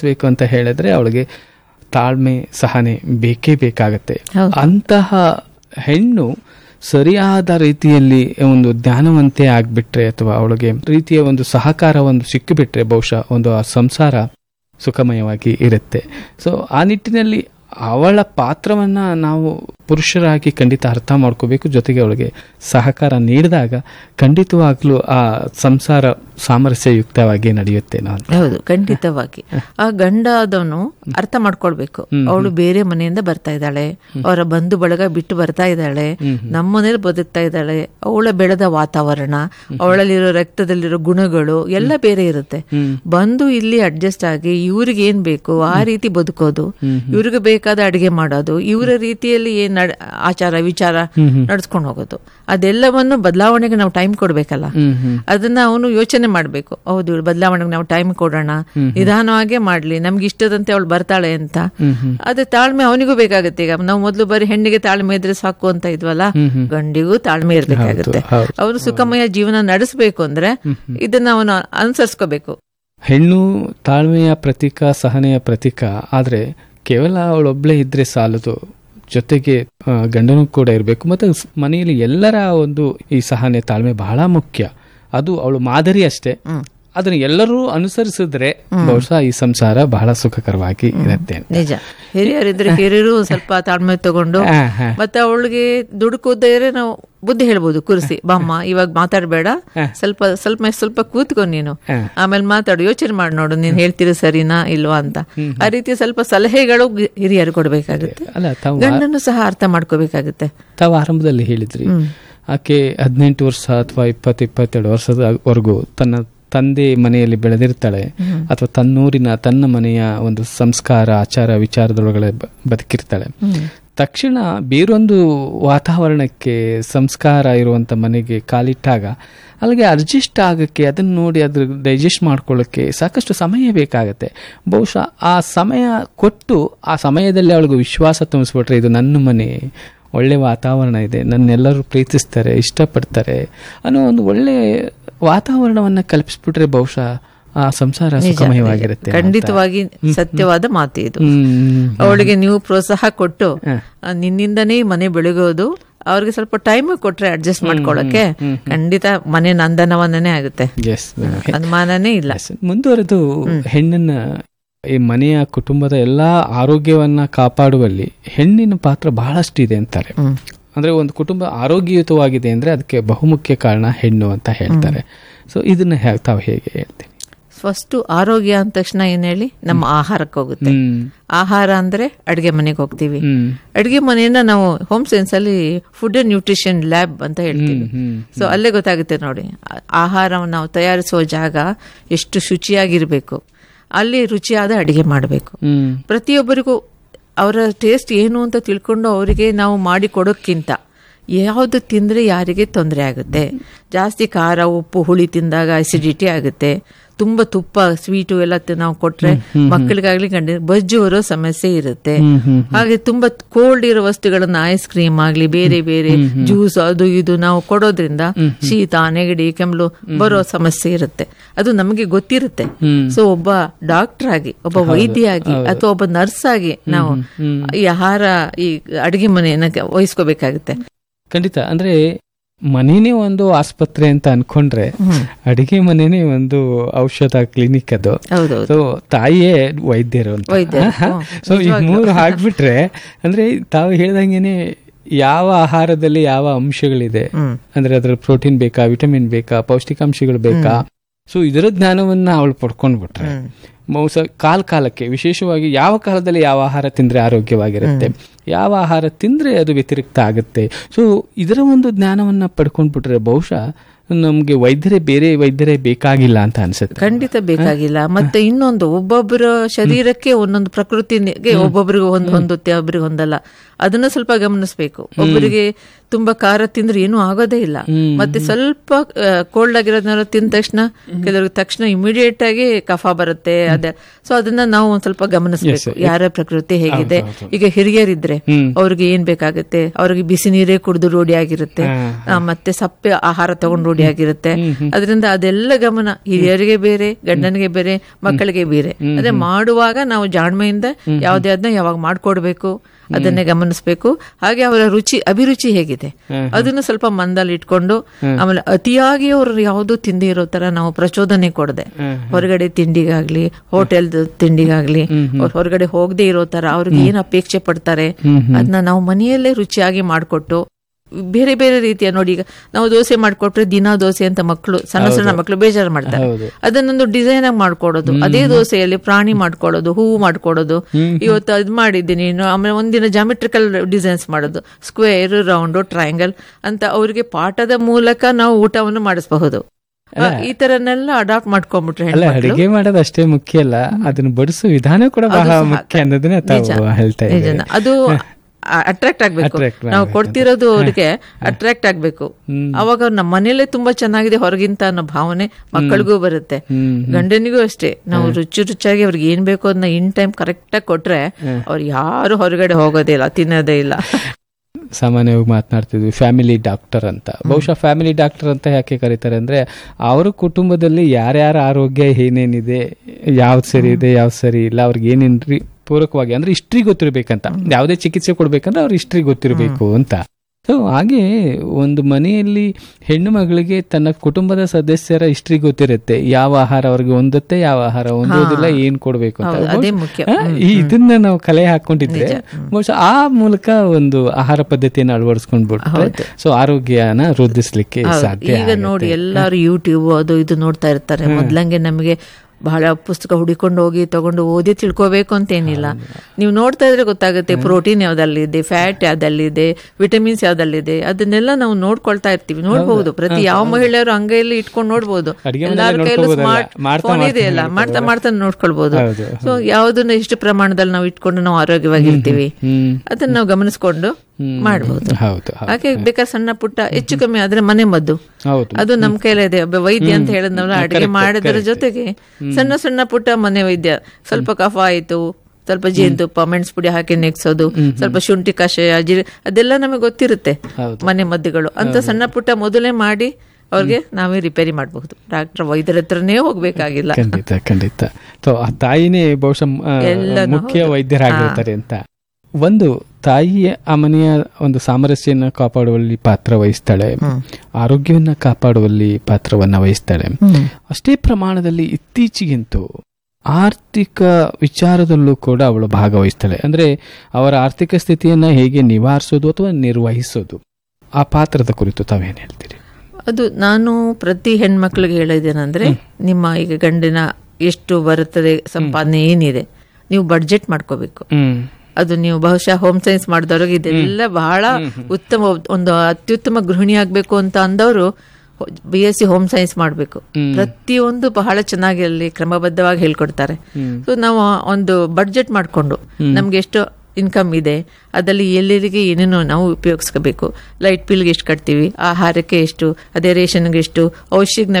ನಡೆಸಬೇಕು ಅಂತ ಹೇಳಿದ್ರೆ ಅವಳಿಗೆ ತಾಳ್ಮೆ ಸಹನೆ ಬೇಕೇ ಬೇಕಾಗತ್ತೆ ಹೌದು. ಅಂತಹ ಹೆಣ್ಣು ಸರಿಯಾದ ರೀತಿಯಲ್ಲಿ ಒಂದು ಜ್ಞಾನವಂತೆ ಆಗ್ಬಿಟ್ರೆ ಅಥವಾ ಅವಳಿಗೆ ರೀತಿಯ ಒಂದು ಸಹಕಾರ ಒಂದು ಸಿಕ್ಕಿಬಿಟ್ರೆ ಬಹುಶಃ ಒಂದು ಆ ಸಂಸಾರ ಸುಖಮಯವಾಗಿ ಇರುತ್ತೆ ಸೊ ಆ ನಿಟ್ಟಿನಲ್ಲಿ ಅವಳ ಪಾತ್ರವನ್ನ ನಾವು ಪುರುಷರಾಗಿ ಖಂಡಿತ ಅರ್ಥ ಮಾಡ್ಕೋಬೇಕು ಜೊತೆಗೆ ಅವಳಿಗೆ ಸಹಕಾರ ನೀಡಿದಾಗ ಖಂಡಿತವಾಗ್ಲೂ ಆ ಸಂಸಾರ ಸಾಮರಸ್ಯಯುಕ್ತವಾಗಿ ನಡೆಯುತ್ತೆ ನಾನು ಹೌದು ಖಂಡಿತವಾಗಿ ಆ ಗಂಡ ಆದವನು ಅರ್ಥ ಮಾಡ್ಕೊಳ್ಬೇಕು ಅವಳು ಬೇರೆ ಮನೆಯಿಂದ ಬರ್ತಾ ಇದ್ದಾಳೆ ಅವರ ಬಂಧು ಬಳಗ ಬಿಟ್ಟು ಬರ್ತಾ ಇದ್ದಾಳೆ ನಮ್ಮ ಮನೇಲಿ ಬದುಕ್ತಾ ಇದ್ದಾಳೆ ಅವಳ ಬೆಳೆದ ವಾತಾವರಣ ಅವಳಲ್ಲಿರೋ ರಕ್ತದಲ್ಲಿರೋ ಗುಣಗಳು ಎಲ್ಲ ಬೇರೆ ಇರುತ್ತೆ ಬಂದು ಇಲ್ಲಿ ಅಡ್ಜಸ್ಟ್ ಆಗಿ ಇವ್ರಿಗೆ ಏನ್ ಬೇಕು ಆ ರೀತಿ ಬದುಕೋದು ಇವ್ರಿಗೆ ಬೇಕಾದ ಅಡಿಗೆ ಮಾಡೋದು ಇವರ ರೀತಿಯಲ್ಲಿ ಏನ್ ನಡ್- ಆಚಾರ ವಿಚಾರ ನಡ್ಸ್ಕೊಂಡು ಹೋಗೋದು ಅದೆಲ್ಲವನ್ನು ಬದಲಾವಣೆಗೆ ನಾವು ಟೈಮ್ ಕೊಡ್ಬೇಕಲ್ಲ ಅದನ್ನ ಅವನು ಯೋಚನೆ ಮಾಡ್ಬೇಕು ಹೌದು ಇವಳು ಬದಲಾವಣೆಗೆ ನಾವು ಟೈಮ್ ಕೊಡೋಣ ನಿಧಾನವಾಗೇ ಮಾಡ್ಲಿ ನಮ್ಗೆ ಇಷ್ಟದಂತೆ ಅವಳು ಬರ್ತಾಳೆ ಅಂತ ಅದೇ ತಾಳ್ಮೆ ಅವನಿಗೂ ಬೇಕಾಗುತ್ತೆ ಈಗ ನಾವು ಮೊದಲು ಬರೀ ಹೆಣ್ಣಿಗೆ ತಾಳ್ಮೆ ಇದ್ರೆ ಸಾಕು ಅಂತ ಇದ್ವಲ್ಲ ಗಂಡಿಗೂ ತಾಳ್ಮೆ ಇರ್ಬೇಕಾಗುತ್ತೆ ಹೌದು. ಅವನು ಸುಖಮಯ ಜೀವನ ನಡೆಸಬೇಕು ಅಂದ್ರೆ ಇದನ್ನ ಅವನು ಅನುಸರಿಸ್ಕೋಬೇಕು ಹೆಣ್ಣು ತಾಳ್ಮೆಯ ಪ್ರತೀಕ ಸಹನೆಯ ಪ್ರತೀಕ ಆದ್ರೆ ಕೇವಲ ಅವಳೊಬ್ಳೆ ಇದ್ರೆ ಸಾಲದು ಜೊತೆಗೆ ಆ, ಗಂಡನೂ ಕೂಡ ಇರಬೇಕು ಮತ್ತೆ ಸ್- ಮನೆಯಲ್ಲಿ ಎಲ್ಲರ ಒಂದು ಈ ಸಹನೆ ತಾಳ್ಮೆ ಬಹಳ ಮುಖ್ಯ ಅದು ಅವಳು ಮಾದರಿ ಅಷ್ಟೇ ಅದನ್ನ ಎಲ್ಲರೂ ಅನುಸರಿಸಿದ್ರೆ ಬಹುಶಃ ಈ ಸಂಸಾರ ಬಹಳ ಸುಖಕರವಾಗಿ ಇರುತ್ತೆ ಅಂತ. ನಿಜ ಹಿರಿಯರಿದ್ರೆ ಹಿರಿಯರು ಸ್ವಲ್ಪ ತಾಳ್ಮೆ ತಗೊಂಡು ಆ, ಹಾ. ಮತ್ತೆ ಅವಳಿಗೆ ದುಡ್ಡು ಕೂದ್ರೆ ನಾವು ಬುದ್ಧಿ ಹೇಳ್ಬೋದು ಕುರ್ಸಿ ಬಾಮ್ಮ ಇವಾಗ ಮಾತಾಡಬೇಡ ಸ್ವಲ್ಪ ಸ್ವಲ್ಪ ಸ್ವಲ್ಪ ಕೂತ್ಕೊ ನೀನು ಹಾ. ಆಮೇಲೆ ಮಾತಾಡು ಯೋಚನೆ ಮಾಡಿ ನೋಡು ನೀನ್ ಹೇಳ್ತೀರಿ ಸರಿನಾ ಇಲ್ವಾ ಅಂತ ಆ ರೀತಿ ಸ್ವಲ್ಪ ಸಲಹೆಗಳು ಗಿ- ಹಿರಿಯರು ಕೊಡ್ಬೇಕಾಗುತ್ತೆ ಅಲ್ಲ ತಾವು ಗಂಡನ್ನು ಸಹ ಅರ್ಥ ಮಾಡ್ಕೋಬೇಕಾಗುತ್ತೆ ತಾವು ಆರಂಭದಲ್ಲಿ ಹೇಳಿದ್ರಿ ಆಕೆ ಹದಿನೆಂಟು ವರ್ಷ ಅಥವಾ ಇಪ್ಪತ್ತು ಇಪ್ಪತ್ತೆರಡು ವರ್ಷದವರೆಗೂ ತನ್ನ ತಂದೆ ಮನೆಯಲ್ಲಿ ಬೆಳೆದಿರ್ತಾಳೆ ಅಥವಾ ತನ್ನೂರಿನ ತನ್ನ ಮನೆಯ ಒಂದು ಸಂಸ್ಕಾರ ಆಚಾರ ವಿಚಾರದೊಳಗಡೆ ಬ- ಬದುಕಿರ್ತಾಳೆ ತಕ್ಷಣ ಬೇರೊಂದು ವಾತಾವರಣಕ್ಕೆ ಸಂಸ್ಕಾರ ಇರುವಂತ ಮನೆಗೆ ಕಾಲಿಟ್ಟಾಗ ಅಲ್ಲಿಗೆ ಅಡ್ಜಸ್ಟ್ ಆಗಕ್ಕೆ ಅದನ್ನ ನೋಡಿ ಅದ್ರ ಡೈಜೆಸ್ಟ್ ಮಾಡ್ಕೊಳ್ಳೋಕ್ಕೆ ಸಾಕಷ್ಟು ಸಮಯ ಬೇಕಾಗತ್ತೆ ಬಹುಶಃ ಆ ಸಮಯ ಕೊಟ್ಟು ಆ ಸಮಯದಲ್ಲಿ ಅವಳಿಗೆ ವಿಶ್ವಾಸ ತುಂಬಿಸ್ಬಿಟ್ರೆ ಇದು ನನ್ನ ಮನೆ ಒಳ್ಳೆ ವಾತಾವರಣ ಇದೆ ನನ್ನೆಲ್ಲರೂ ಪ್ರೀತಿಸ್ತಾರೆ ಇಷ್ಟಪಡ್ತಾರೆ ಅನ್ನೋ ಒಂದು ಒಳ್ಳೆ ವಾತಾವರಣವನ್ನ ಕಲ್ಪಿಸ್ಬಿಟ್ರೆ ಬಹುಶಃ ಆ ಸಂಸಾರ ಸುಖಮಯವಾಗಿರುತ್ತೆ ಅಂತ. ಖಂಡಿತವಾಗಿ ಸತ್ಯವಾದ ಮಾತು ಇದು ಹ್ಮ್. ಅವಳಿಗೆ ನೀವು ಪ್ರೋತ್ಸಾಹ ಕೊಟ್ಟು ಆ, ನಿನ್ನಿಂದನೇ ಈ ಮನೆ ಬೆಳಗೋದು ಅವ್ರಿಗೆ ಸ್ವಲ್ಪ ಟೈಮ್ ಕೊಟ್ರೆ ಅಡ್ಜಸ್ಟ್ ಮಾಡ್ಕೊಳ್ಳಕ್ಕೆ ಖಂಡಿತ ಮನೆ ನಂದನವನೇ ಆಗುತ್ತೆ Yes, madam. ಅನುಮಾನನೇ ಇಲ್ಲ Yes. ಮುಂದುವರೆದು ಹೆಣ್ಣನ್ನ ಈ ಮನೆಯ ಕುಟುಂಬದ ಎಲ್ಲಾ ಆರೋಗ್ಯವನ್ನ ಕಾಪಾಡುವಲ್ಲಿ ಹೆಣ್ಣಿನ ಪಾತ್ರ ಬಹಳಷ್ಟು ಇದೆ ಅಂತಾರೆ ಹ್ಮ್. ಅಂದ್ರೆ ಒಂದು ಕುಟುಂಬ ಆರೋಗ್ಯಯುತವಾಗಿದೆ ಅಂದ್ರೆ ಅದಕ್ಕೆ ಬಹುಮುಖ್ಯ ಕಾರಣ ಹೆಣ್ಣು ಅಂತ ಹೇಳ್ತಾರೆ ಸೊ ಇದನ್ನ ಹೇ- ತಾವು ಹೇಗೆ ಹೇಳ್ತೀನಿ ಫಸ್ಟ್ ಆರೋಗ್ಯ ಅಂದ ತಕ್ಷಣ ಏನ್ ಹೇಳಿ ನಮ್ಮ ಆಹಾರಕ್ಕೆ ಹೋಗುತ್ತೆ ಹ್ಮ್ ಆಹಾರ ಅಂದ್ರೆ ಅಡಿಗೆ ಮನೆಗೆ ಹೋಗ್ತೀವಿ ಹ್ಮ್ ಅಡಿಗೆ ಮನೆಯನ್ನ ನಾವು ಹೋಮ್ ಸೈನ್ಸ್ ಅಲ್ಲಿ ಫುಡ್ ಅಂಡ್ ನ್ಯೂಟ್ರಿಷನ್ ಲ್ಯಾಬ್ ಅಂತ ಹೇಳ್ತೀವಿ ಹ್ಮ್ ಸೊ ಅಲ್ಲೇ ಗೊತ್ತಾಗುತ್ತೆ ನೋಡಿ ಆ- ಆಹಾರವನ್ನು ನಾವು ತಯಾರಿಸುವ ಜಾಗ ಎಷ್ಟು ಶುಚಿಯಾಗಿರ್ಬೇಕು ಅಲ್ಲಿ ರುಚಿಯಾದ ಅಡಿಗೆ ಮಾಡಬೇಕು ಹ್ಮ್ ಪ್ರತಿಯೊಬ್ಬರಿಗೂ ಅವರ ಟೇಸ್ಟ್ ಏನು ಅಂತ ತಿಳ್ಕೊಂಡು ಅವರಿಗೆ ನಾವು ಮಾಡಿ ಕೊಡೋಕ್ಕಿಂತ ಯಾವುದು ತಿಂದರೆ ಯಾರಿಗೆ ತೊಂದರೆ ಆಗುತ್ತೆ ಜಾಸ್ತಿ ಖಾರ ಉಪ್ಪು ಹುಳಿ ತಿಂದಾಗ ಅಸಿಡಿಟಿ ಆಗುತ್ತೆ ತುಂಬ ತುಪ್ಪ ಸ್ವೀಟು ಎಲ್ಲ ತಿ- ನಾವು ಕೊಟ್ರೆ ಮಕ್ಕಳಿಗಾಗ್ಲಿ ಗಂಡ ಬಜ್ಜು ಬರೋ ಸಮಸ್ಯೆ ಇರುತ್ತೆ ಹಾಗೆ ತುಂಬಾ ಕೋಲ್ಡ್ ಇರೋ ವಸ್ತುಗಳನ್ನ ಐಸ್ ಕ್ರೀಮ್ ಆಗ್ಲಿ ಬೇರೆ ಬೇರೆ ಜ್ಯೂಸ್ ಅದು ಇದು ನಾವು ಕೊಡೋದ್ರಿಂದ ಶೀತ ನೆಗಡಿ ಕೆಮ್ಮಲು ಬರೋ ಸಮಸ್ಯೆ ಇರುತ್ತೆ ಅದು ನಮಗೆ ಗೊತ್ತಿರುತ್ತೆ ಸೊ ಒಬ್ಬ ಡಾಕ್ಟರ್ ಆಗಿ ಒಬ್ಬ ವೈದ್ಯ ಆಗಿ ಅಥವಾ ಒಬ್ಬ ನರ್ಸ್ ಆಗಿ ನಾವು ಈ ಆಹಾರ ಈ ಅಡಿಗೆ ಮನೆಯನ್ನ ವಹಿಸ್ಕೋಬೇಕಾಗುತ್ತೆ ಖಂಡಿತ ಅಂದ್ರೆ ಮನೇನೆ ಒಂದು ಆಸ್ಪತ್ರೆ ಅಂತ ಅನ್ಕೊಂಡ್ರೆ ಅಡಿಗೆ ಮನೇನೆ ಒಂದು ಔಷಧ ಕ್ಲಿನಿಕ್ ಅದು ಹೌದೌದು ಸೊ ತಾಯಿಯೇ ವೈದ್ಯರು ಅಂತ ವೈದ್ಯರು, ಹ್ಮ್. ಸೊ ಈ ಮೂರು ಹಾಕ್ಬಿಟ್ರೆ ಅಂದ್ರೆ ತಾವು ಹೇಳ್ದಂಗೆನೆ ಯಾವ ಆಹಾರದಲ್ಲಿ ಯಾವ ಅಂಶಗಳಿದೆ ಹ್ಮ್ ಅಂದ್ರೆ ಅದ್ರ ಪ್ರೋಟೀನ್ ಬೇಕಾ ವಿಟಮಿನ್ ಬೇಕಾ ಪೌಷ್ಟಿಕಾಂಶಗಳು ಬೇಕಾ ಸೊ ಇದರ ಜ್ಞಾನವನ್ನ ಅವಳು ಪಡ್ಕೊಂಡ್ಬಿಟ್ರೆ ಹ್ಮ್. ಮೌಸ ಕಾಲ ಕಾಲಕ್ಕೆ ವಿಶೇಷವಾಗಿ ಯಾವ ಕಾಲದಲ್ಲಿ ಯಾವ ಆಹಾರ ತಿಂದ್ರೆ ಆರೋಗ್ಯವಾಗಿರುತ್ತೆ ಯಾವ ಆಹಾರ ತಿಂದ್ರೆ ಅದು ವ್ಯತಿರಿಕ್ತ ಆಗುತ್ತೆ ಸೊ ಇದರ ಒಂದು ಜ್ಞಾನವನ್ನ ಪಡ್ಕೊಂಡ್ಬಿಟ್ರೆ ಬಹುಶಃ ನಮ್ಗೆ ವೈದ್ಯರೇ ಬೇರೆ ವೈದ್ಯರೇ ಬೇಕಾಗಿಲ್ಲ ಅಂತ ಅನ್ಸುತ್ತೆ ಖಂಡಿತ ಬೇಕಾಗಿಲ್ಲ ಮತ್ತೆ ಇನ್ನೊಂದು ಒಬ್ಬೊಬ್ಬರ ಶರೀರಕ್ಕೆ ಒಂದೊಂದು ಪ್ರಕೃತಿಗೆ ಒಬ್ಬೊಬ್ಬರಿಗೆ ಒಂದು ಹೊಂದುತ್ತೆ ಒಬ್ಬರಿಗೆ ಹೊಂದಲ್ಲ ಅದನ್ನ ಸ್ವಲ್ಪ ಗಮನಿಸಬೇಕು ಒಬ್ಬರಿಗೆ ತುಂಬಾ ಖಾರ ತಿಂದ್ರೆ ಏನೂ ಆಗೋದೇ ಇಲ್ಲ ಮತ್ತೆ ಸ್ವಲ್ಪ ಕೋಲ್ಡ್ ಆಗಿರೋದನ್ನ ತಿಂದ ತಕ್ಷಣ ಕೆಲವ್ರಿಗೆ ತಕ್ಷಣ ಇಮಿಡಿಯೇಟ್ ಆಗಿ ಕಫ ಬರುತ್ತೆ ಅದೇ ಸೊ ಅದನ್ನ ನಾವು ಒಂದ್ ಸ್ವಲ್ಪ ಗಮನಿಸಬೇಕು ಯಾರ ಪ್ರಕೃತಿ ಹೇಗಿದೆ ಈಗ ಹಿರಿಯರಿದ್ರೆ ಅವ್ರಿಗೆ ಏನ್ ಬೇಕಾಗುತ್ತೆ ಅವ್ರಿಗೆ ಬಿಸಿ ನೀರೇ ಕುಡಿದು ರೂಢಿ ಆಗಿರುತ್ತೆ ಆ, ಮತ್ತೆ ಸಪ್ಪೆ ಆಹಾರ ತಗೊಂಡು ರೂಢಿ ಆಗಿರುತ್ತೆ ಅದರಿಂದ ಅದೆಲ್ಲ ಗಮನ ಹಿರಿಯರಿಗೆ ಬೇರೆ ಗಂಡನಿಗೆ ಬೇರೆ ಮಕ್ಕಳಿಗೆ ಬೇರೆ ಅದೇ ಮಾಡುವಾಗ ನಾವು ಜಾಣ್ಮೆಯಿಂದ ಯಾವ್ದೇ ಅದನ್ನ ಯಾವಾಗ ಮಾಡ್ಕೊಡ್ಬೇಕು ಅದನ್ನೇ ಗಮನಿಸಬೇಕು ಹಾಗೆ ಅವರ ರುಚಿ ಅಭಿರುಚಿ ಹೇಗಿದೆ ಅದನ್ನು ಸ್ವಲ್ಪ ಮಂದಲ್ಲಿ ಇಟ್ಕೊಂಡು ಆಮೇಲೆ ಅತಿಯಾಗಿ ಅವರು ಯಾವುದು ತಿಂದಿ ಇರೋ ತರ ನಾವು ಪ್ರಚೋದನೆ ಕೊಡದೆ ಹೊರಗಡೆ ತಿಂಡಿಗಾಗ್ಲಿ ಹೋಟೆಲ್ ತಿಂಡಿಗಾಗ್ಲಿ ಅವ್ರು ಹೊರಗಡೆ ಹೋಗದೆ ಇರೋ ತರ ಅವ್ರಿಗೆ ಏನ್ ಅಪೇಕ್ಷೆ ಪಡ್ತಾರೆ ಅದನ್ನ ನಾವು ಮನೆಯಲ್ಲೇ ರುಚಿಯಾಗಿ ಮಾಡಿಕೊಟ್ಟು ಬೇರೆ ಬೇರೆ ರೀತಿಯ ನೋಡಿ ಈಗ ನಾವು ದೋಸೆ ಮಾಡ್ಕೊಟ್ರೆ ದಿನಾ ದೋಸೆ ಅಂತ ಮಕ್ಕಳು ಸಣ್ಣ ಸಣ್ಣ ಮಕ್ಕಳು ಬೇಜಾರು ಮಾಡ್ತಾರೆ ಹೌದು. ಅದನ್ನೊಂದು ಡಿಸೈನ್ ಆಗಿ ಮಾಡ್ಕೊಡೋದು ಅದೇ ದೋಸೆಯಲ್ಲಿ ಪ್ರಾಣಿ ಮಾಡ್ಕೊಡೋದು ಹೂವು ಮಾಡ್ಕೊಡೋದು ಇವತ್ತು ಅದ್ ಮಾಡಿದ್ದೀನಿ ಇನ್ನು ಆಮೇಲೆ ಒಂದಿನ ಜಾಮೆಟ್ರಿಕಲ್ ಡಿಸೈನ್ಸ್ ಮಾಡೋದು ಸ್ಕ್ವೇರ್ ರೌಂಡ್ ಟ್ರಯಾಂಗಲ್ ಅಂತ ಅವರಿಗೆ ಪಾಠದ ಮೂಲಕ ನಾವು ಊಟವನ್ನು ಮಾಡಿಸಬಹುದು ಆ, ಈ ತರನೆಲ್ಲ ಅಡಾಪ್ಟ್ ಮಾಡ್ಕೊಂಡ್ಬಿಟ್ರೆ ಅಲ್ಲ ಹೆಣ್ಮಕ್ಳು ಅಡಿಗೆ ಮಾಡೋದು ಅಷ್ಟೇ ಮುಖ್ಯ ಅಲ್ಲ ಅದನ್ನ ಬಡಿಸೋ ವಿಧಾನ ಕೂಡ ಬಹಳ ಮುಖ್ಯ ಅನ್ನೋದನ್ನ ತಾವು ಹೇಳ್ತಾ ಇದ್ದೀವಿ ನಿಜನ. ಅದು ಅಟ್ರಾಕ್ಟ್ ಆಗ್ಬೇಕು Attract ನಾವು ಕೊಡ್ತಿರೋದು ಅವ್ರಿಗೆ ಅಟ್ರಾಕ್ಟ್ ಆಗ್ಬೇಕು ಅವಾಗ ಅವ್ರು ನಮ್ಮ ಮನೇಲೆ ತುಂಬಾ ಚೆನ್ನಾಗಿದೆ ಹೊರಗಿಂತ ಅನ್ನೋ ಭಾವನೆ ಮಕ್ಕಳಿಗೂ ಬರುತ್ತೆ ಹ್ಮ್. ಗಂಡನಿಗೂ ಅಷ್ಟೇ ನಾವು ರುಚಿ ರುಚಿಯಾಗಿ ಅವ್ರಿಗೆ ಏನ್ ಬೇಕು ಅದನ್ನ ಇನ್ ಟೈಮ್ ಕರೆಕ್ಟ್ ಆಗಿ ಕೊಟ್ರೆ ಅವ್ರು ಯಾರು ಹೊರಗಡೆ ಹೋಗೋದೇ ಇಲ್ಲ ತಿನ್ನೋದೇ ಇಲ್ಲ ಸಾಮಾನ್ಯವಾಗಿ ಮಾತನಾಡ್ತಿದ್ವಿ ಫ್ಯಾಮಿಲಿ ಡಾಕ್ಟರ್ ಅಂತ ಬಹುಶಃ ಫ್ಯಾಮಿಲಿ ಡಾಕ್ಟರ್ ಅಂತ ಯಾಕೆ ಕರೀತಾರೆ ಅಂದ್ರೆ ಅವ್ರ ಕುಟುಂಬದಲ್ಲಿ ಯಾರ್ಯಾರ ಆರೋಗ್ಯ ಏನೇನಿದೆ ಯಾವ್ದು ಸರಿ ಇದೆ ಯಾವ್ದು ಸರಿ ಇಲ್ಲ ಅವ್ರಿಗೆ ಏನೇನ್ ರೀ ಪೂರಕವಾಗಿ ಅಂದ್ರೆ ಹಿಸ್ಟ್ರಿ ಗೊತ್ತಿರ್ಬೇಕಂತ ಯಾವುದೇ ಚಿಕಿತ್ಸೆ ಕೊಡ್ಬೇಕಂದ್ರೆ ಅವ್ರ ಹಿಸ್ಟ್ರಿ ಗೊತ್ತಿರಬೇಕು ಅಂತ ಸೊ ಹಾಗೆ ಒಂದು ಮನೆಯಲ್ಲಿ ಹೆಣ್ಣು ಮಗಳಿಗೆ ತನ್ನ ಕುಟುಂಬದ ಸದಸ್ಯರ ಹಿಸ್ಟ್ರಿ ಗೊತ್ತಿರುತ್ತೆ ಯಾವ ಆಹಾರ ಅವ್ರಿಗೆ ಹೊಂದುತ್ತೆ ಯಾವ ಆಹಾರ ಹೊಂದೋದಿಲ್ಲ ಏನ್ ಕೊಡ್ಬೇಕು ಅಂತ ಹೌದು, ಅದೇ ಮುಖ್ಯ. ಆ, ಈ ಇದನ್ನ ನಾವು ಕಲೆ ಹಾಕೊಂಡಿದ್ರೆ ಬಹುಶಃ ಆ ಮೂಲಕ ಒಂದು ಆಹಾರ ಪದ್ಧತಿಯನ್ನು ಅಳವಡಿಸ್ಕೊಂಡ್ಬಿಟ್ರೆ ಸೊ ಆರೋಗ್ಯನ ವೃದ್ಧಿಸ್ಲಿಕ್ಕೆ ಸಾಧ್ಯ ಈಗ ನೋಡಿ ಎಲ್ಲಾರು ಯೂಟ್ಯೂಬ್ ಅದು ಇದು ನೋಡ್ತಾ ಇರ್ತಾರೆ ಮೊದ್ಲಂಗೆ ನಮಗೆ ಬಹಳ ಪುಸ್ತಕ ಹುಡಿಕೊಂಡು ಹೋಗಿ ತಗೊಂಡು ಓದಿ ತಿಳ್ಕೋಬೇಕು ಅಂತ ಏನಿಲ್ಲ ನೀವು ನೋಡ್ತಾ ಇದ್ರೆ ಗೊತ್ತಾಗುತ್ತೆ ಪ್ರೋಟೀನ್ ಯಾವ್ದಲ್ಲಿದೆ ಫ್ಯಾಟ್ ಯಾವ್ದಲ್ಲಿದೆ ವಿಟಮಿನ್ಸ್ ಯಾವ್ದಲ್ಲಿದೆ ಅದನ್ನೆಲ್ಲ ನಾವು ನೋಡ್ಕೊಳ್ತಾ ಇರ್ತೀವಿ ನೋಡ್ಬಹುದು ಪ್ರತಿ ಯಾವ ಮಹಿಳೆಯರು ಅಂಗೈಯಲ್ಲಿ ಇಟ್ಕೊಂಡು ನೋಡ್ಬೋದು ಅಡ್ಗೆ ಎಲ್ಲಾರ ಮನೆಯಲ್ಲೇ ಕೈಯಲ್ಲೂ ನೋಡ್ಕೋಬೋದಲ್ಲ. ಸ್ಮಾರ್ಟ್ ಮಾಡ್ತಾ ಫೋನ್ ಇದೆ ಅಲ್ಲ ಮಾಡ್ತಾ ಮಾಡ್ತಾ ನೋಡ್ಕೊಳ್ಬಹುದು ಹೌದು. ಸೊ ಯಾವ್ದನ್ನ ಎಷ್ಟು ಪ್ರಮಾಣದಲ್ಲಿ ನಾವು ಇಟ್ಕೊಂಡು ನಾವು ಆರೋಗ್ಯವಾಗಿರ್ತೀವಿ ಹ್ಮ್ ಅದನ್ನ ನಾವು ಗಮನಿಸ್ಕೊಂಡು ಮಾಡಬಹುದು ಹೌದು ಹೌದು. ಹಾಗೆ ಬೇಕಾದ್ರೆ ಸಣ್ಣ ಪುಟ್ಟ ಹೆಚ್ಚು ಕಮ್ಮಿ ಆದ್ರೆ ಮನೆ ಮದ್ದು ಹೌದು ಅದು ನಮ್ ಕೈಲಿದೆ ಒಬ್ಬ ವೈದ್ಯ ಅಂತ ಹೇಳಿದ್ನಲ್ಲ ಅಡಿಗೆ ಮಾಡೋದ್ರ ಜೊತೆಗೆ ಸಣ್ಣ ಸಣ್ಣ ಪುಟ್ಟ ಮನೆ ವೈದ್ಯ ಸ್ವಲ್ಪ ಕಫ ಆಯ್ತು ಸ್ವಲ್ಪ ಜೇನುತುಪ್ಪ ಮೆಣಸು ಪುಡಿ ಹಾಕಿ ನೆಗ್ಸೋದು ಸ್ವಲ್ಪ ಶುಂಠಿ ಕಷಾಯ ಜೀರಿ ಅದೆಲ್ಲ ನಮಗೆ ಗೊತ್ತಿರುತ್ತೆ ಹೌದು. ಮನೆ ಮದ್ದುಗಳು ಅಂತ ಸಣ್ಣ ಪುಟ್ಟ ಮೊದಲೇ ಮಾಡಿ ಅವ್ರಿಗೆ ನಾವೇ ರಿಪೇರಿ ಮಾಡಬಹುದು ಡಾಕ್ಟರ್ ವೈದ್ಯರ ಹತ್ರನೇ ಹೋಗ್ಬೇಕಾಗಿಲ್ಲ ಖಂಡಿತ ಖಂಡಿತ ಸೊ ಆ ತಾಯಿನೇ ಬಹುಶಃ ಆ, ಎಲ್ಲನೂ ಮುಖ್ಯ ಹೌದು. ವೈದ್ಯರಾಗಿರ್ತಾರೆ ಅಂತ ಒಂದು ತಾಯಿಯ ಆ ಮನೆಯ ಒಂದು ಸಾಮರಸ್ಯನ ಕಾಪಾಡುವಲ್ಲಿ ಪಾತ್ರ ವಹಿಸ್ತಾಳೆ ಆರೋಗ್ಯವನ್ನ ಕಾಪಾಡುವಲ್ಲಿ ಪಾತ್ರವನ್ನ ವಹಿಸ್ತಾಳೆ ಅಷ್ಟೇ ಪ್ರಮಾಣದಲ್ಲಿ ಇತ್ತೀಚೆಗಂತೂ ಆರ್ಥಿಕ ವಿಚಾರದಲ್ಲೂ ಕೂಡ ಅವಳು ಭಾಗವಹಿಸ್ತಾಳೆ ಅಂದ್ರೆ ಅವರ ಆರ್ಥಿಕ ಸ್ಥಿತಿಯನ್ನ ಹೇಗೆ ನಿವಾರಿಸೋದು ಅಥವಾ ನಿರ್ವಹಿಸೋದು ಆ ಪಾತ್ರದ ಕುರಿತು ತಾವೇನ್ ಹೇಳ್ತೀರಿ ಅದು ನಾನು ಪ್ರತಿ ಹೆಣ್ಮಕ್ಳಿಗೆ ಹೇಳೋದೇನಂದ್ರೆ ನಿಮ್ಮ ಈಗ ಗಂಡಿನ ಎಷ್ಟು ಬರುತ್ತದೆ ಸಂಪಾದನೆ ಏನಿದೆ ನೀವು ಬಡ್ಜೆಟ್ ಮಾಡ್ಕೋಬೇಕು ಹ್ಮ್ ಅದು ನೀವು ಬಹುಶಃ ಹೋಮ್ ಸೈನ್ಸ್ ಮಾಡಿದವ್ರಿಗೆ ಇದೆಲ್ಲ ಬಹಳ ಉತ್ತಮ ಒಂದು ಅತ್ಯುತ್ತಮ ಗೃಹಿಣಿ ಆಗ್ಬೇಕು ಅಂತ ಅಂದವರು B S C home science ಮಾಡಬೇಕು ಪ್ರತಿಯೊಂದು ಬಹಳ ಚೆನ್ನಾಗಿ ಅಲ್ಲಿ ಕ್ರಮಬದ್ಧವಾಗಿ ಹೇಳ್ಕೊಡ್ತಾರೆ ಸೊ ನಾವು ಒಂದು ಬಡ್ಜೆಟ್ ಮಾಡಿಕೊಂಡು ನಮ್ಗೆ ಎಷ್ಟು ಇನ್ಕಮ್ ಇದೆ ಅದರಲ್ಲಿ ಎಲ್ಲರಿಗೆ ಏನೇನೋ ನಾವು ಉಪಯೋಗಿಸ್ಕೋಬೇಕು ಲೈಟ್ ಬಿಲ್ಗೆ ಎಷ್ಟು ಕಟ್ತೀವಿ ಆಹಾರಕ್ಕೆ ಎಷ್ಟು ಅದೇ ರೇಷನ್ಗೆ ಎಷ್ಟು ಔಷಧಿಗೆ